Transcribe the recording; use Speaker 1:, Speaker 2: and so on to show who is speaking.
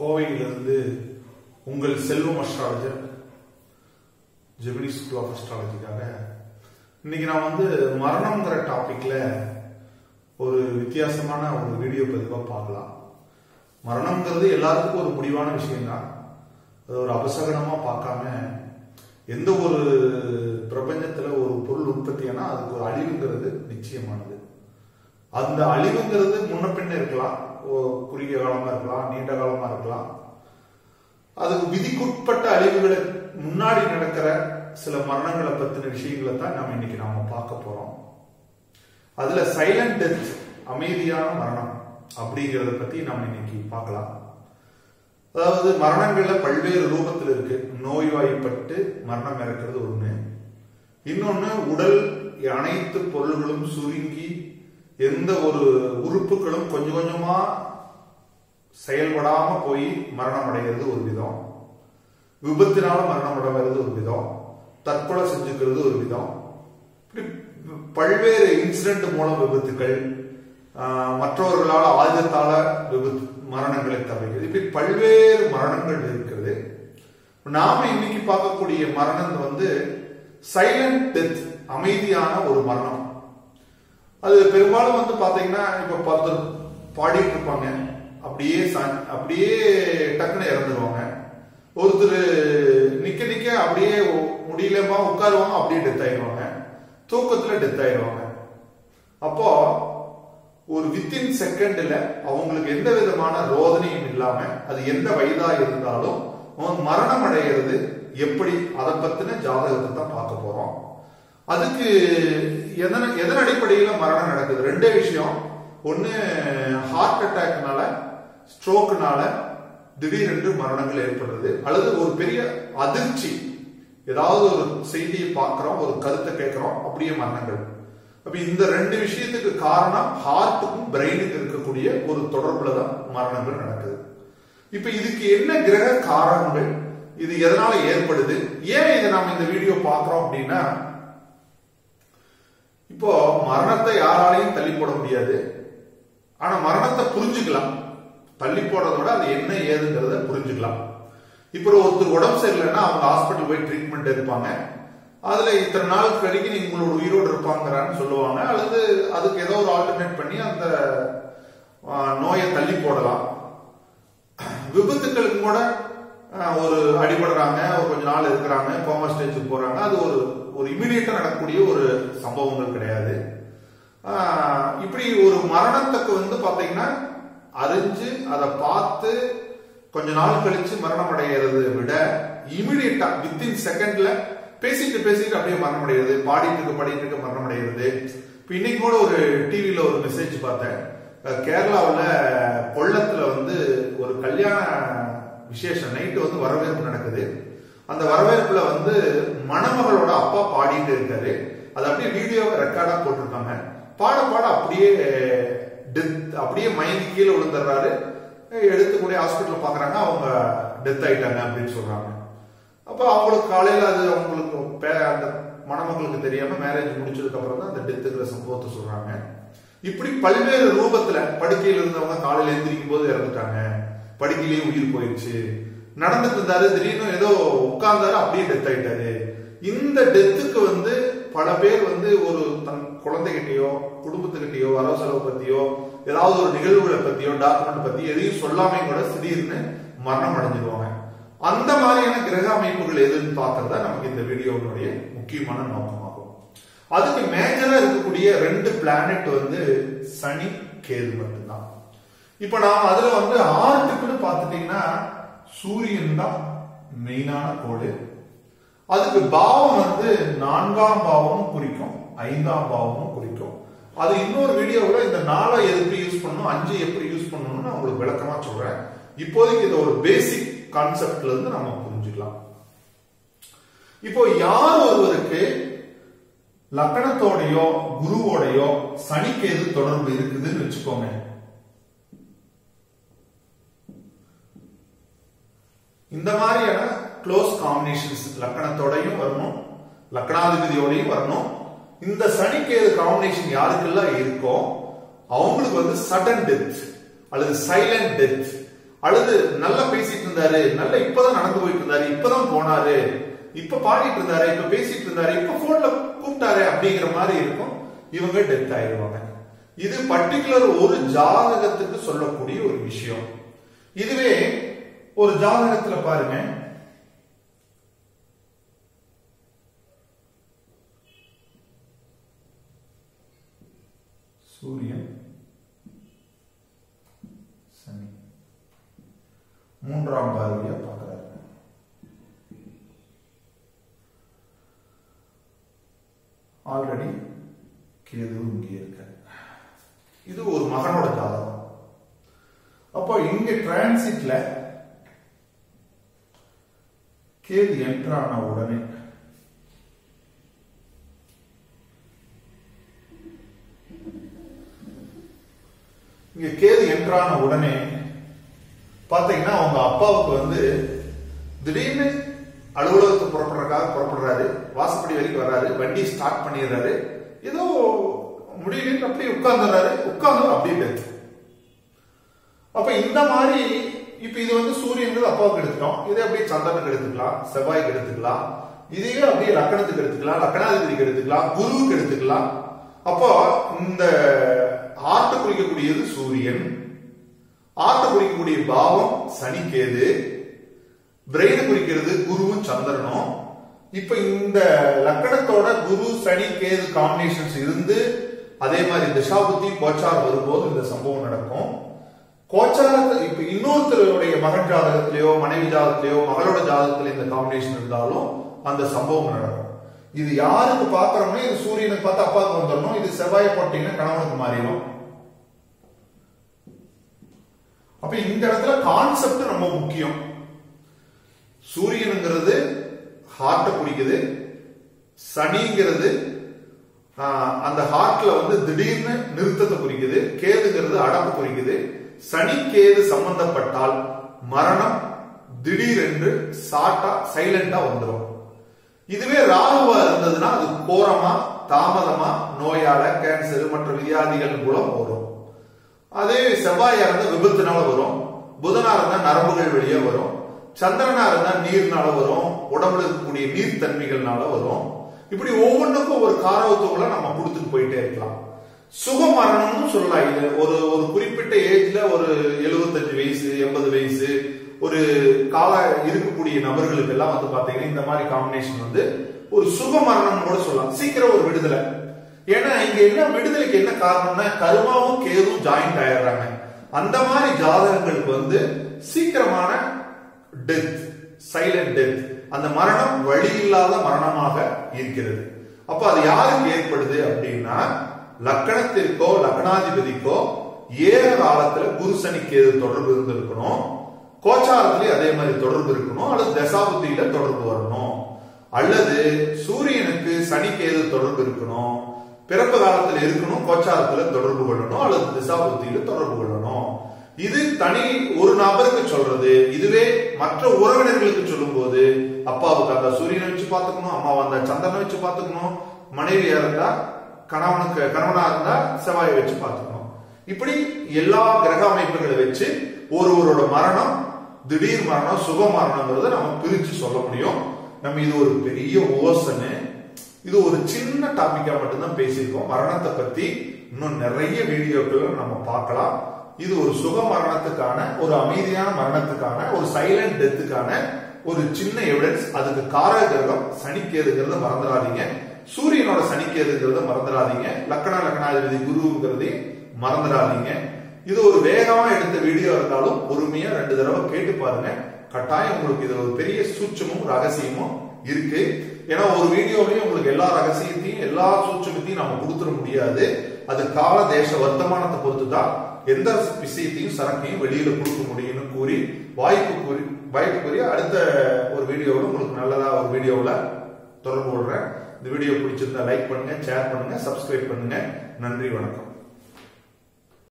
Speaker 1: கோவையிலிருந்து உங்கள் Selvam astrologer Gemini school of அஸ்ட்ராலஜிக்காக இன்னைக்கு நான் வந்து மரணம்ங்கிற டாபிக்ல ஒரு வித்தியாசமான ஒரு வீடியோ பதிவாக பார்க்கலாம் மரணம்ங்கிறது எல்லாத்துக்கும் ஒரு முடிவான விஷயம்தான் அது ஒரு அபசகனமா பார்க்காம எந்த ஒரு பிரபஞ்சத்துல ஒரு பொருள் உற்பத்தியானா அதுக்கு ஒரு அழிவுங்கிறது நிச்சயமானது அந்த அழிவுங்கிறது முன்ன பின்ன இருக்கலாம் ஓ- குறுகிய காலமா இருக்கலாம் நீண்ட காலமா இருக்கலாம் அதுக்கு விதிக்குட்பட்ட அழிவுகளை முன்னாடி நடக்கிற சில மரணங்களை பத்தின விஷயங்களை தான் நம்ம இன்னைக்கு நாம பார்க்க போறோம் அதுல சைலண்ட் டெத் அமைதியான மரணம் அப்படிங்கறத பத்தி நம்ம இன்னைக்கு பார்க்கலாம் அதாவது மரணங்கள்ல பல்வேறு ரூபத்தில் இருக்கு நோய்வாய்ப்பட்டு மரணம் இறக்கிறது ஒண்ணு இன்னொன்னு உடல் அனைத்து பொருள்களும் சுருங்கி எந்த ஒரு உறுப்புகளும் கொஞ்சம் கொஞ்சமா செயல்படாம போய் மரணம் அடைகிறது ஒரு விதம் விபத்தினால மரணம் அடைகிறது ஒரு விதம் தற்கொலை செஞ்சுக்கிறது ஒரு விதம் இப்படி பல்வேறு இன்சிடென்ட் மூலம் விபத்துக்கள் ஆஹ், மற்றவர்களால் ஆயுதத்தால விபத்து மரணங்களை தவிர்க்கிறது இப்படி பல்வேறு மரணங்கள் இருக்கிறது நாம இன்னைக்கு பார்க்கக்கூடிய மரணம் வந்து சைலண்ட் டெத் அமைதியான ஒரு மரணம் அது பெரும்பாலும் வந்து பாத்தீங்கன்னா இப்ப பத்து பாடிட்டு இருப்பாங்க அப்படியே சா- அப்படியே டக்குன்னு இறந்துருவாங்க ஒருத்தர் நிக்க நிக்க அப்படியே முடியலமா உட்காருவாங்க அப்படியே டெத் ஆயிடுவாங்க தூக்கத்துல டெத் ஆயிடுவாங்க அப்போ ஒரு வித்தின் செகண்ட்ல அவங்களுக்கு எந்த விதமான ரோதனையும் இல்லாம அது எந்த வயதா இருந்தாலும் அவங்க மரணம் அடைகிறது எப்படி அதை பத்தின ஜாதகத்தை தான் பார்க்க போறோம் அதுக்கு எதன எதன் அடிப்படையில மரணம் நடக்குது ரெண்டே விஷயம் ஒண்ணு ஹார்ட் அட்டாக்னால ஸ்ட்ரோக்னால திடீரென்று மரணங்கள் ஏற்படுறது அல்லது ஒரு பெரிய அதிர்ச்சி ஏதாவது ஒரு செய்தியை பார்க்கிறோம் ஒரு கருத்தை கேட்கிறோம் அப்படியே மரணங்கள் அப்ப இந்த ரெண்டு விஷயத்துக்கு காரணம் ஹார்ட்டுக்கும் பிரெயினுக்கு இருக்கக்கூடிய ஒரு தொடர்புல தான் மரணங்கள் நடக்குது இப்ப இதுக்கு என்ன கிரக காரணங்கள் இது எதனால ஏற்படுது ஏன் இதை நாம இந்த வீடியோ பார்க்கிறோம் அப்படின்னா இப்போ மரணத்தை யாராலையும் தள்ளி போட முடியாது ஆனா மரணத்தை புரிஞ்சுக்கலாம் தள்ளி போடுறத விட அது என்ன ஏதுங்கிறத புரிஞ்சுக்கலாம் இப்போ ஒருத்தர் உடம்பு சரியில்லைன்னா அவங்க ஹாஸ்பிட்டல் போய் ட்ரீட்மெண்ட் எடுப்பாங்க அதுல இத்தனை நாள் வரைக்கும் நீங்க உங்களோட உயிரோடு இருப்பாங்கறான்னு சொல்லுவாங்க அல்லது அதுக்கு ஏதோ ஒரு ஆல்டர்னேட் பண்ணி அந்த ஆ, நோயை தள்ளி போடலாம் விபத்துக்களுக்கு கூட அஹ், ஒரு அடிபடுறாங்க ஒரு கொஞ்ச நாள் இருக்கிறாங்க கோமா ஸ்டேஜுக்கு போறாங்க அது ஒரு ஒரு இமிடியேட்டா நடக்கக்கூடிய ஒரு சம்பவங்கள் கிடையாது அஹ், இப்படி ஒரு மரணத்துக்கு வந்து பாத்தீங்கன்னா அறிஞ்சு அதை பார்த்து கொஞ்ச நாள் கழிச்சு மரணம் அடைகிறத விட இமிடியேட்டா வித்தின் செகண்ட்ல பேசிட்டு பேசிட்டு அப்படியே மரணம் அடைகிறது பாடிட்டு இருக்க பாடிட்டு இருக்க மரணம் அடைகிறது இப்ப இன்னைக்கு கூட ஒரு டிவில ஒரு மெசேஜ் பார்த்தேன் அஹ் கேரளாவுல கொல்லத்துல வந்து ஒரு கல்யாண விசேஷம் நைட்டு வந்து வரவேற்பு நடக்குது அந்த வரவேற்புல வந்து மணமகளோட அப்பா பாடிட்டு இருக்காரு அது அப்படியே வீடியோவை ரெக்கார்டா போட்டிருக்காங்க பாட பாட அப்படியே டெத் அப்படியே மயங்கி கீழே விழுந்துடுறாரு எடுத்து கூட ஹாஸ்பிட்டல் பாக்குறாங்க அவங்க டெத் ஆயிட்டாங்க அப்படின்னு சொல்றாங்க அப்ப அவங்களுக்கு காலையில அது அவங்களுக்கு பே- அந்த மணமகளுக்கு தெரியாம மேரேஜ் முடிச்சதுக்கு அப்புறம் தான் அந்த டெத்துங்கிற சம்பவத்தை சொல்றாங்க இப்படி பல்வேறு ரூபத்துல படுக்கையில இருந்தவங்க காலையில எந்திரிக்கும் போது இறந்துட்டாங்க படுக்கையிலேயே உயிர் போயிடுச்சு நடந்துட்டு இருந்தாரு திடீர்னு ஏதோ உட்கார்ந்தாரு அப்படியே டெத் ஆயிட்டாரு இந்த டெத்துக்கு வந்து பல பேர் வந்து ஒரு தன் குழந்தைகிட்டயோ குடும்பத்துக்கிட்டயோ வரவு செலவு பத்தியோ ஏதாவது ஒரு நிகழ்வுகளை பத்தியோ டாக்குமெண்ட் பத்தி எதையும் சொல்லாமே கூட திடீர்னு மரணம் அடைஞ்சிருவாங்க அந்த மாதிரியான கிரக அமைப்புகள் எதுன்னு பார்க்கறதா நமக்கு இந்த வீடியோனுடைய முக்கியமான நோக்கமாகும் அதுக்கு மேஜரா இருக்கக்கூடிய ரெண்டு பிளானட் வந்து சனி கேது மட்டும்தான் இப்ப நாம அதுல வந்து ஆர்ட்டுக்குன்னு பார்த்துட்டீங்கன்னா சூரியன் தான் மெயினான கோடு அதுக்கு பாவம் வந்து நான்காம் பாவமும் குறிக்கும் ஐந்தாம் பாவமும் குறிக்கும் அது இன்னொரு வீடியோவில் இந்த நாளை எதுக்கு யூஸ் பண்ணணும் அஞ்சு எப்படி யூஸ் பண்ணணும்னு நான் உங்களுக்கு விளக்கமா சொல்றேன் இப்போதைக்கு இது ஒரு பேசிக் கான்செப்ட்ல இருந்து நம்ம புரிஞ்சுக்கலாம் இப்போ யார் ஒருவருக்கு லக்கணத்தோடையோ குருவோடையோ சனிக்கேது தொடர்பு இருக்குதுன்னு வச்சுக்கோங்க இந்த மாதிரியான க்ளோஸ் காம்பினேஷன்ஸ் லக்கணத்தோடையும் வரணும் லக்கணாதிபதியோடையும் வரணும் இந்த சனிக்கேது காம்பினேஷன் யாருக்கெல்லாம் இருக்கோ அவங்களுக்கு வந்து சடன் டெத் அல்லது சைலண்ட் டெத் அல்லது நல்லா பேசிட்டு இருந்தாரு நல்லா இப்பதான் நடந்து போயிட்டு இருந்தாரு இப்பதான் போனாரு இப்ப பாடிட்டு இருந்தாரு இப்ப பேசிட்டு இருந்தாரு இப்ப போன்ல கூப்பிட்டாரு அப்படிங்கிற மாதிரி இருக்கும் இவங்க டெத் ஆயிடுவாங்க இது பர்டிகுலர் ஒரு ஜாதகத்துக்கு சொல்லக்கூடிய ஒரு விஷயம் இதுவே ஒரு ஜாதகத்துல பாருங்க சூரியன் சனி மூன்றாம் பார்வையா பார்க்கிறாரு ஆல்ரெடி கேது இங்கே இருக்காரு இது ஒரு மகனோட ஜாதகம் அப்போ இங்க டிரான்சிட்ல கேது என்ட்ரான உடனே இங்க கேது என்ட்ரான உடனே பாத்தீங்கன்னா அவங்க அப்பாவுக்கு வந்து திடீர்னு அலுவலகத்துக்கு புறப்படுறதுக்காக புறப்படுறாரு வாசப்படி வரைக்கும் வர்றாரு வண்டி ஸ்டார்ட் பண்ணிடுறாரு ஏதோ முடியல அப்படியே உட்கார்ந்துறாரு உட்கார்ந்து அப்படியே டெத் அப்ப இந்த மாதிரி இப்ப இது வந்து சூரியனுக்கு அப்பாவுக்கு எடுத்துட்டோம் இதே அப்படியே சந்திரனுக்கு எடுத்துக்கலாம் செவ்வாய்க்கு எடுத்துக்கலாம் இதையே அப்படியே லக்கணத்துக்கு எடுத்துக்கலாம் லக்கணாதிபதிக்கு எடுத்துக்கலாம் குருவுக்கு எடுத்துக்கலாம் அப்போ இந்த ஆர்ட்ட குறிக்கக்கூடியது சூரியன் ஆர்ட்ட குறிக்கக்கூடிய பாவம் சனிக்கேது பிரெயின் குறிக்கிறது குருவும் சந்திரனும் இப்ப இந்த லக்கணத்தோட குரு சனி கேது காம்பினேஷன்ஸ் இருந்து அதே மாதிரி திசாபுத்தி கோச்சார் வரும்போது இந்த சம்பவம் நடக்கும் கோச்சாரத்தை இப்ப இன்னொருத்தருடைய மகன் ஜாதகத்திலேயோ மனைவி ஜாதகத்திலேயோ மகளோட ஜாதகத்தில இந்த காம்பினேஷன் இருந்தாலும் அந்த சம்பவம் நடக்கும் இது யாருக்கு பாக்குறோம்னா இது சூரியனுக்கு பார்த்து அப்பாவுக்கு வந்துடணும் இது செவ்வாயை போட்டீங்கன்னா கணவனுக்கு மாறிடும் அப்ப இந்த இடத்துல கான்செப்ட் ரொம்ப முக்கியம் சூரியனுங்கிறது ஹார்ட்டை குறிக்குது சனிங்கிறது ஆஹ், அந்த ஹார்ட்ல வந்து திடீர்னு நிறுத்தத்தை குறிக்குது கேதுங்கிறது அடப்பு குறிக்குது சனி கேது சம்பந்தப்பட்டால் மரணம் திடீரென்று சாட்டா சைலண்டா வந்துடும் இதுவே ராகுவா இருந்ததுன்னா அது கோரமா தாமதமா நோயால கேன்சர் மற்ற வியாதிகள் மூலம் வரும் அதே செவ்வாயா இருந்தா விபத்துனால வரும் புதனா இருந்தா நரம்புகள் வெளியே வரும் சந்திரனா இருந்தா நீர்னால வரும் உடம்புல இருக்கக்கூடிய நீர்த்தன்மைகள்னால வரும் இப்படி ஒவ்வொன்றுக்கும் ஒரு காரவத்துவங்களை நம்ம கொடுத்துட்டு போயிட்டே இருக்கலாம் சுக மரணம்னு சொல்லலாம் இது ஒரு ஒரு குறிப்பிட்ட ஏஜ்ல ஒரு 75 வயசு எண்பது வயசு ஒரு கால இருக்கக்கூடிய நபர்களுக்கு எல்லாம் வந்து பாத்தீங்கன்னா இந்த மாதிரி காம்பினேஷன் வந்து ஒரு சுக மரணம் கூட சொல்லலாம் சீக்கிரம் ஒரு விடுதலை ஏன்னா இங்க என்ன விடுதலைக்கு என்ன காரணம்னா கருமாவும் கேதும் ஜாயிண்ட் ஆயிடுறாங்க அந்த மாதிரி ஜாதகங்களுக்கு வந்து சீக்கிரமான டெத் சைலண்ட் டெத் அந்த மரணம் வழி இல்லாத மரணமாக இருக்கிறது அப்ப அது யாருக்கு ஏற்படுது அப்படின்னா லக்கணத்திற்கோ லக்னாதிபதிக்கோ ஏக காலத்துல குரு சனி கேது தொடர்பு இருந்திருக்கணும் கோச்சாரத்திலே அதே மாதிரி தொடர்பு இருக்கணும் அல்லது தசாபுத்தியில தொடர்பு வரணும் அல்லது சூரியனுக்கு சனி கேது தொடர்பு இருக்கணும் பிறப்பு காலத்துல இருக்கணும் கோச்சாரத்துல தொடர்பு கொள்ளணும் அல்லது திசாபுத்தியில தொடர்பு கொள்ளணும் இது தனி ஒரு நபருக்கு சொல்றது இதுவே மற்ற உறவினர்களுக்கு சொல்லும்போது அப்பாவுக்கு அந்த சூரியனை வச்சு பார்த்துக்கணும் அம்மாவை அந்த சந்திரனை வச்சு பார்த்துக்கணும் மனைவியா இருந்தா கணவனுக்கு கணவனா இருந்தா செவ்வாயை வச்சு பார்த்துக்கணும் இப்படி எல்லா கிரக அமைப்புகளை வச்சு ஒருவரோட மரணம் திடீர் மரணம் சுக மரணங்கிறத நம்ம பிரிச்சு சொல்ல முடியும் நம்ம இது ஒரு பெரிய ஓசனு இது ஒரு சின்ன டாபிக்கா மட்டும்தான் பேசியிருக்கோம் மரணத்தை பத்தி இன்னும் நிறைய வீடியோக்கள் நம்ம பார்க்கலாம் இது ஒரு சுக மரணத்துக்கான ஒரு அமைதியான மரணத்துக்கான ஒரு சைலண்ட் டெத்துக்கான ஒரு சின்ன எவிடன்ஸ் அதுக்கு காரக கிரகம் சனிக்கேதுங்கிறத மறந்துடாதீங்க சூரியனோட சனிக்கேதுங்கிறத மறந்துடாதீங்க லக்கண லக்கணாதிபதி குருங்கிறதையும் மறந்துடாதீங்க இது ஒரு வேகமா எடுத்த வீடியோ இருந்தாலும் பொறுமையா ரெண்டு தடவை கேட்டு பாருங்க கட்டாயம் உங்களுக்கு இது ஒரு பெரிய சூட்சமும் ரகசியமும் இருக்கு ஏன்னா ஒரு வீடியோலயும் உங்களுக்கு எல்லா ரகசியத்தையும் எல்லா சூட்சமத்தையும் நம்ம கொடுத்துட முடியாது அது கால தேச வர்த்தமானத்தை பொறுத்து தான் எந்த விஷயத்தையும் சரக்கையும் வெளியில கொடுக்க முடியும்னு கூறி வாய்ப்பு கூறி வாய்ப்பு கூறி அடுத்த ஒரு வீடியோவில் உங்களுக்கு நல்லதா ஒரு வீடியோவில் தொடர்பு கொள்றேன் இந்த வீடியோ பிடிச்சிருந்தா லைக் பண்ணுங்க ஷேர் பண்ணுங்க சப்ஸ்கிரைப் பண்ணுங்க நன்றி வணக்கம்